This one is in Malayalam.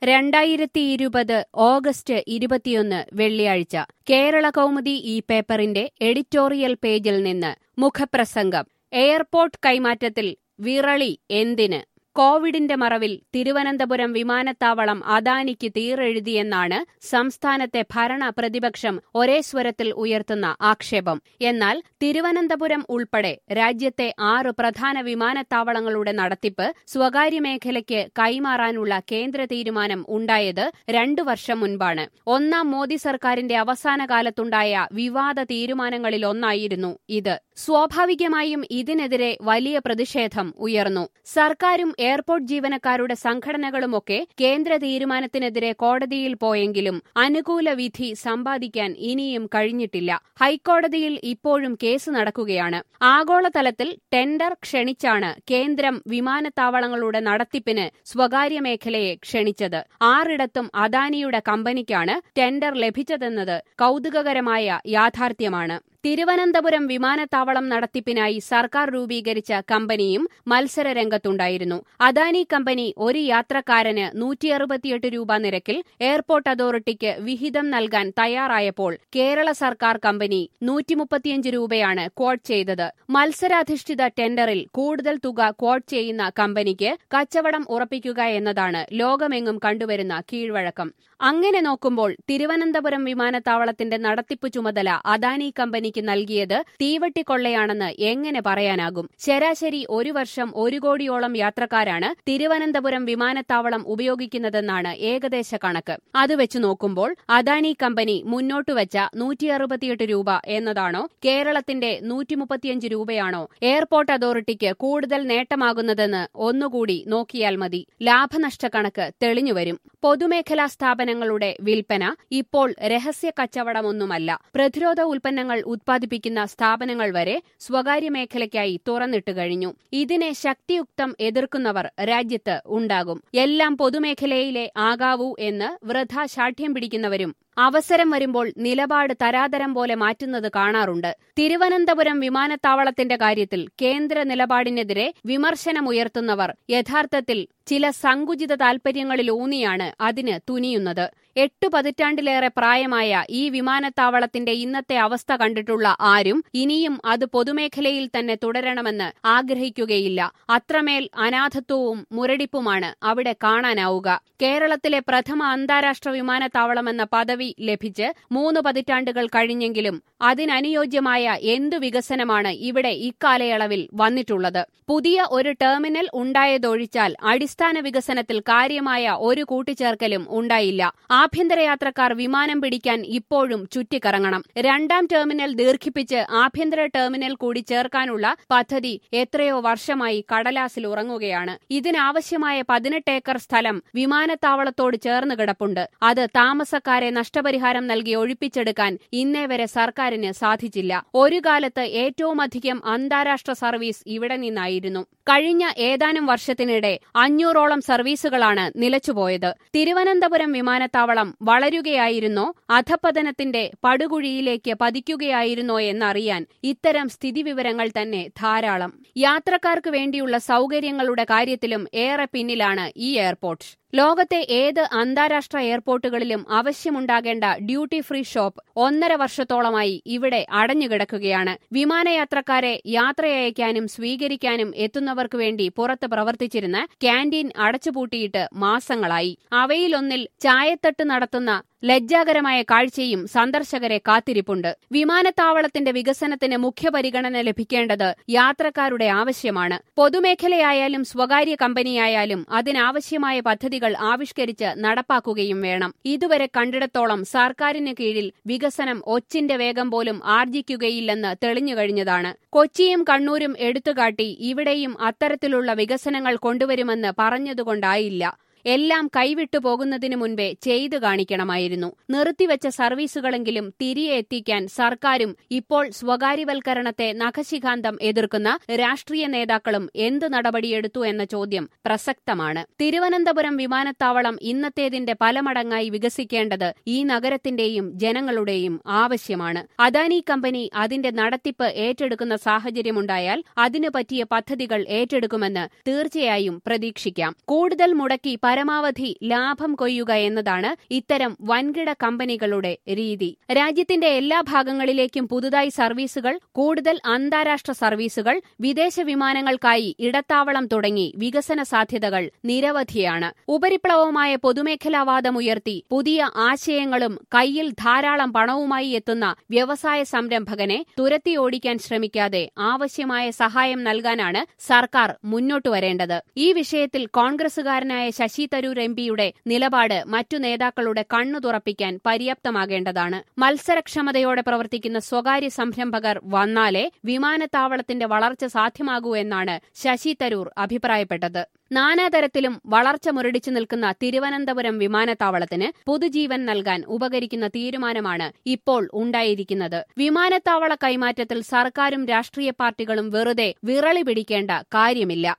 രണ്ടായിരത്തി ഇരുപത് ഓഗസ്റ്റ് ഇരുപത്തിയൊന്ന് വെള്ളിയാഴ്ച കേരള കൗമുദി ഈ പേപ്പറിന്റെ എഡിറ്റോറിയൽ പേജിൽ നിന്ന് മുഖപ്രസംഗം എയർപോർട്ട് കൈമാറ്റത്തിൽ വിറളി എന്തിന് കോവിഡിന്റെ മറവിൽ തിരുവനന്തപുരം വിമാനത്താവളം അദാനിക്ക് തീറെഴുതിയെന്നാണ് സംസ്ഥാനത്തെ ഭരണ പ്രതിപക്ഷം ഒരേ സ്വരത്തിൽ ഉയർത്തുന്ന ആക്ഷേപം എന്നാൽ തിരുവനന്തപുരം ഉൾപ്പെടെ രാജ്യത്തെ ആറ് പ്രധാന വിമാനത്താവളങ്ങളുടെ നടത്തിപ്പ് സ്വകാര്യ മേഖലയ്ക്ക് കൈമാറാനുള്ള കേന്ദ്ര തീരുമാനം ഉണ്ടായത് രണ്ടു വർഷം മുൻപാണ് ഒന്നാം മോദി സർക്കാരിന്റെ അവസാന കാലത്തുണ്ടായ വിവാദ തീരുമാനങ്ങളിലൊന്നായിരുന്നു ഇത് സ്വാഭാവികമായും ഇതിനെതിരെ വലിയ പ്രതിഷേധം ഉയർന്നു സർക്കാരും എയർപോർട്ട് ജീവനക്കാരുടെ സംഘടനകളുമൊക്കെ കേന്ദ്ര തീരുമാനത്തിനെതിരെ കോടതിയിൽ പോയെങ്കിലും അനുകൂല വിധി സമ്പാദിക്കാൻ ഇനിയും കഴിഞ്ഞിട്ടില്ല ഹൈക്കോടതിയിൽ ഇപ്പോഴും കേസ് നടക്കുകയാണ് ആഗോളതലത്തിൽ ടെൻഡർ ക്ഷണിച്ചാണ് കേന്ദ്രം വിമാനത്താവളങ്ങളുടെ നടത്തിപ്പിന് സ്വകാര്യ മേഖലയെ ക്ഷണിച്ചത് ആറിടത്തും അദാനിയുടെ കമ്പനിക്കാണ് ടെൻഡർ ലഭിച്ചതെന്നത് കൌതുകകരമായ യാഥാർത്ഥ്യമാണ് തിരുവനന്തപുരം വിമാനത്താവളം നടത്തിപ്പിനായി സർക്കാർ രൂപീകരിച്ച കമ്പനിയും മത്സരരംഗത്തുണ്ടായിരുന്നു അദാനി കമ്പനി ഒരു യാത്രക്കാരന് നൂറ്റി അറുപത്തിയെട്ട് രൂപ നിരക്കിൽ എയർപോർട്ട് അതോറിറ്റിക്ക് വിഹിതം നൽകാൻ തയ്യാറായപ്പോൾ കേരള സർക്കാർ കമ്പനി നൂറ്റി മുപ്പത്തിയഞ്ച് രൂപയാണ് ക്വാട്ട് ചെയ്തത് മത്സരാധിഷ്ഠിത ടെൻഡറിൽ കൂടുതൽ തുക ക്വാട്ട് ചെയ്യുന്ന കമ്പനിക്ക് കച്ചവടം ഉറപ്പിക്കുക എന്നതാണ് ലോകമെങ്ങും കണ്ടുവരുന്ന കീഴ്വഴക്കം അങ്ങനെ നോക്കുമ്പോൾ തിരുവനന്തപുരം വിമാനത്താവളത്തിന്റെ നടത്തിപ്പ് ചുമതല അദാനി കമ്പനിക്ക് നൽകിയത് തീവട്ടിക്കൊള്ളയാണെന്ന് എങ്ങനെ പറയാനാകും ശരാശരി ഒരു വർഷം ഒരു കോടിയോളം യാത്രക്കാരാണ് തിരുവനന്തപുരം വിമാനത്താവളം ഉപയോഗിക്കുന്നതെന്നാണ് ഏകദേശ കണക്ക് അത് വെച്ച് നോക്കുമ്പോൾ അദാനി കമ്പനി മുന്നോട്ടുവച്ച നൂറ്റി അറുപത്തിയെട്ട് രൂപ എന്നതാണോ കേരളത്തിന്റെ നൂറ്റി മുപ്പത്തിയഞ്ച് രൂപയാണോ എയർപോർട്ട് അതോറിറ്റിക്ക് കൂടുതൽ നേട്ടമാകുന്നതെന്ന് ഒന്നുകൂടി നോക്കിയാൽ മതി ലാഭനഷ്ട കണക്ക് തെളിഞ്ഞുവരും പൊതുമേഖലാ സ്ഥാപനങ്ങളുടെ വിൽപ്പന ഇപ്പോൾ രഹസ്യ കച്ചവടമൊന്നുമല്ല പ്രതിരോധ ഉൽപ്പന്നങ്ങൾ ഉത്പാദിപ്പിക്കുന്ന സ്ഥാപനങ്ങൾ വരെ സ്വകാര്യ മേഖലയ്ക്കായി തുറന്നിട്ട് കഴിഞ്ഞു ഇതിനെ ശക്തിയുക്തം എതിർക്കുന്നവർ രാജ്യത്ത് ഉണ്ടാകും എല്ലാം പൊതുമേഖലയിലെ ആകാവൂ എന്ന് വൃഥ ശാഠ്യം പിടിക്കുന്നവരും അവസരം വരുമ്പോൾ നിലപാട് തരാതരം പോലെ മാറ്റുന്നത് കാണാറുണ്ട് തിരുവനന്തപുരം വിമാനത്താവളത്തിന്റെ കാര്യത്തിൽ കേന്ദ്ര നിലപാടിനെതിരെ വിമർശനമുയർത്തുന്നവർ യഥാർത്ഥത്തിൽ ചില സങ്കുചിത താൽപര്യങ്ങളിലൂന്നിയാണ് അതിന് തുനിയുന്നത് എട്ടു പതിറ്റാണ്ടിലേറെ പ്രായമായ ഈ വിമാനത്താവളത്തിന്റെ ഇന്നത്തെ അവസ്ഥ കണ്ടിട്ടുള്ള ആരും ഇനിയും അത് പൊതുമേഖലയിൽ തന്നെ തുടരണമെന്ന് ആഗ്രഹിക്കുകയില്ല അത്രമേൽ അനാഥത്വവും മുരടിപ്പുമാണ് അവിടെ കാണാനാവുക കേരളത്തിലെ പ്രഥമ അന്താരാഷ്ട്ര വിമാനത്താവളമെന്ന പദവി ലഭിച്ച് മൂന്ന് പതിറ്റാണ്ടുകൾ കഴിഞ്ഞെങ്കിലും അതിനനുയോജ്യമായ എന്തു വികസനമാണ് ഇവിടെ ഇക്കാലയളവിൽ വന്നിട്ടുള്ളത് പുതിയ ഒരു ടെർമിനൽ ഉണ്ടായതൊഴിച്ചാൽ അടിസ്ഥാന വികസനത്തിൽ കാര്യമായ ഒരു കൂട്ടിച്ചേർക്കലും ഉണ്ടായില്ല ആഭ്യന്തര യാത്രക്കാർ വിമാനം പിടിക്കാൻ ഇപ്പോഴും ചുറ്റിക്കറങ്ങണം രണ്ടാം ടെർമിനൽ ദീർഘിപ്പിച്ച് ആഭ്യന്തര ടെർമിനൽ കൂടി ചേർക്കാനുള്ള പദ്ധതി എത്രയോ വർഷമായി കടലാസിൽ ഉറങ്ങുകയാണ് ഇതിനാവശ്യമായ പതിനെട്ട് ഏക്കർ സ്ഥലം വിമാനത്താവളത്തോട് ചേർന്ന് കിടപ്പുണ്ട് അത് താമസക്കാരെ നഷ്ടപരിഹാരം നൽകി ഒഴിപ്പിച്ചെടുക്കാൻ ഇന്നേ വരെ സർക്കാരിന് സാധിച്ചില്ല ഒരു കാലത്ത് ഏറ്റവുമധികം അന്താരാഷ്ട്ര സർവീസ് ഇവിടെ നിന്നായിരുന്നു കഴിഞ്ഞ ഏതാനും വർഷത്തിനിടെ അഞ്ഞൂറോളം സർവീസുകളാണ് നിലച്ചുപോയത് തിരുവനന്തപുരം വിമാനത്താവളം വളരുകയായിരുന്നോ അധപതനത്തിന്റെ പടുകുഴിയിലേക്ക് പതിക്കുകയായിരുന്നോ എന്നറിയാൻ ഇത്തരം സ്ഥിതിവിവരങ്ങൾ തന്നെ ധാരാളം യാത്രക്കാർക്ക് വേണ്ടിയുള്ള സൗകര്യങ്ങളുടെ കാര്യത്തിലും ഏറെ പിന്നിലാണ് ഈ എയർപോർട്ട് ലോകത്തെ ഏത് അന്താരാഷ്ട്ര എയർപോർട്ടുകളിലും ആവശ്യമുണ്ടാകേണ്ട ഡ്യൂട്ടി ഫ്രീ ഷോപ്പ് ഒന്നര വർഷത്തോളമായി ഇവിടെ അടഞ്ഞുകിടക്കുകയാണ് വിമാനയാത്രക്കാരെ യാത്രയയക്കാനും സ്വീകരിക്കാനും എത്തുന്നവർക്കു വേണ്ടി പുറത്ത് പ്രവർത്തിച്ചിരുന്ന ക്യാന്റീൻ അടച്ചുപൂട്ടിയിട്ട് മാസങ്ങളായി അവയിലൊന്നിൽ ചായത്തട്ട് നടത്തുന്ന ലജ്ജാകരമായ കാഴ്ചയും സന്ദർശകരെ കാത്തിരിപ്പുണ്ട് വിമാനത്താവളത്തിന്റെ വികസനത്തിന് മുഖ്യപരിഗണന ലഭിക്കേണ്ടത് യാത്രക്കാരുടെ ആവശ്യമാണ് പൊതുമേഖലയായാലും സ്വകാര്യ കമ്പനിയായാലും അതിനാവശ്യമായ പദ്ധതികൾ ആവിഷ്കരിച്ച് നടപ്പാക്കുകയും വേണം ഇതുവരെ കണ്ടിടത്തോളം സർക്കാരിന് കീഴിൽ വികസനം ഒച്ചിന്റെ വേഗം പോലും ആർജിക്കുകയില്ലെന്ന് തെളിഞ്ഞുകഴിഞ്ഞതാണ് കൊച്ചിയും കണ്ണൂരും എടുത്തുകാട്ടി ഇവിടെയും അത്തരത്തിലുള്ള വികസനങ്ങൾ കൊണ്ടുവരുമെന്ന് പറഞ്ഞതുകൊണ്ടായില്ല എല്ലാം കൈവിട്ടു പോകുന്നതിനു മുൻപേ ചെയ്തു കാണിക്കണമായിരുന്നു നിർത്തിവെച്ച സർവീസുകളെങ്കിലും തിരികെ എത്തിക്കാൻ സർക്കാരും ഇപ്പോൾ സ്വകാര്യവൽക്കരണത്തെ നഖശിഖാന്തം എതിർക്കുന്ന രാഷ്ട്രീയ നേതാക്കളും എന്ത് നടപടിയെടുത്തു എന്ന ചോദ്യം പ്രസക്തമാണ് തിരുവനന്തപുരം വിമാനത്താവളം ഇന്നത്തേതിന്റെ പല മടങ്ങായി വികസിക്കേണ്ടത് ഈ നഗരത്തിന്റെയും ജനങ്ങളുടെയും ആവശ്യമാണ് അദാനി കമ്പനി അതിന്റെ നടത്തിപ്പ് ഏറ്റെടുക്കുന്ന സാഹചര്യമുണ്ടായാൽ അതിനു പറ്റിയ പദ്ധതികൾ ഏറ്റെടുക്കുമെന്ന് തീർച്ചയായും പ്രതീക്ഷിക്കാം കൂടുതൽ മുടക്കി പരമാവധി ലാഭം കൊയ്യുക എന്നതാണ് ഇത്തരം വൻകിട കമ്പനികളുടെ രീതി രാജ്യത്തിന്റെ എല്ലാ ഭാഗങ്ങളിലേക്കും പുതുതായി സർവീസുകൾ കൂടുതൽ അന്താരാഷ്ട്ര സർവീസുകൾ വിദേശ വിമാനങ്ങൾക്കായി ഇടത്താവളം തുടങ്ങി വികസന സാധ്യതകൾ നിരവധിയാണ് ഉപരിപ്ലവമായ പൊതുമേഖലാവാദമുയർത്തി പുതിയ ആശയങ്ങളും കയ്യിൽ ധാരാളം പണവുമായി എത്തുന്ന വ്യവസായ സംരംഭകനെ തുരത്തി ഓടിക്കാൻ ശ്രമിക്കാതെ ആവശ്യമായ സഹായം നൽകാനാണ് സർക്കാർ മുന്നോട്ടു വരേണ്ടത് ഈ വിഷയത്തിൽ കോൺഗ്രസുകാരനായ ശശി തരൂർ എം പിയുടെ നിലപാട് മറ്റു നേതാക്കളുടെ കണ്ണു തുറപ്പിക്കാൻ പര്യാപ്തമാകേണ്ടതാണ് മത്സരക്ഷമതയോടെ പ്രവർത്തിക്കുന്ന സ്വകാര്യ സംരംഭകർ വന്നാലേ വിമാനത്താവളത്തിന്റെ വളർച്ച സാധ്യമാകൂ എന്നാണ് ശശി തരൂർ അഭിപ്രായപ്പെട്ടത് നാനാതരത്തിലും വളർച്ച മുരടിച്ചു നിൽക്കുന്ന തിരുവനന്തപുരം വിമാനത്താവളത്തിന് പുതുജീവൻ നൽകാൻ ഉപകരിക്കുന്ന തീരുമാനമാണ് ഇപ്പോൾ ഉണ്ടായിരിക്കുന്നത് വിമാനത്താവള കൈമാറ്റത്തിൽ സർക്കാരും രാഷ്ട്രീയ പാർട്ടികളും വെറുതെ വിറളി പിടിക്കേണ്ട കാര്യമില്ല